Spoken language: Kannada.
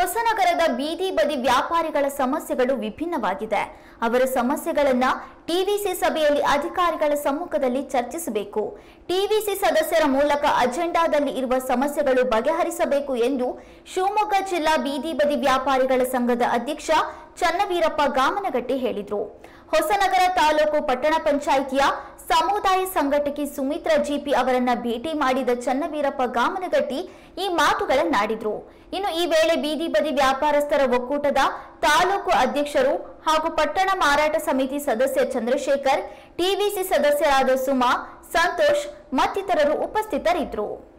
ಹೊಸನಗರದ ಬೀದಿ ಬದಿ ವ್ಯಾಪಾರಿಗಳ ಸಮಸ್ಯೆಗಳು ವಿಭಿನ್ನವಾಗಿದೆ ಅವರ ಸಮಸ್ಯೆಗಳನ್ನ ಟಿವಿಸಿ ಸಭೆಯಲ್ಲಿ ಅಧಿಕಾರಿಗಳ ಸಮ್ಮುಖದಲ್ಲಿ ಚರ್ಚಿಸಬೇಕು ಟಿವಿಸಿ ಸದಸ್ಯರ ಮೂಲಕ ಅಜೆಂಡಾದಲ್ಲಿ ಇರುವ ಸಮಸ್ಯೆಗಳು ಬಗೆಹರಿಸಬೇಕು ಎಂದು ಶಿವಮೊಗ್ಗ ಜಿಲ್ಲಾ ಬೀದಿ ಬದಿ ವ್ಯಾಪಾರಿಗಳ ಸಂಘದ ಅಧ್ಯಕ್ಷ ಚನ್ನವೀರಪ್ಪ ಗಾಮನಗಟ್ಟಿ ಹೇಳಿದರು ಹೊಸನಗರ ತಾಲೂಕು ಪಟ್ಟಣ ಪಂಚಾಯಿತಿಯ ಸಮುದಾಯ ಸಂಘಟಕಿ ಸುಮಿತ್ರಾ ಜಿಪಿ ಅವರನ್ನ ಭೇಟಿ ಮಾಡಿದ ಚನ್ನವೀರಪ್ಪ ಗಾಮನಗಟ್ಟಿ ಈ ಮಾತುಗಳನ್ನಾಡಿದ್ರು ಇನ್ನು ಈ ವೇಳೆ ಬೀದಿ ಬದಿ ವ್ಯಾಪಾರಸ್ಥರ ಒಕ್ಕೂಟದ ತಾಲೂಕು ಅಧ್ಯಕ್ಷರು ಹಾಗೂ ಪಟ್ಟಣ ಮಾರಾಟ ಸಮಿತಿ ಸದಸ್ಯ ಚಂದ್ರಶೇಖರ್ ಟಿವಿಸಿ ಸದಸ್ಯರಾದ ಸುಮಾ ಸಂತೋಷ್ ಮತ್ತಿತರರು ಉಪಸ್ಥಿತರಿದ್ದರು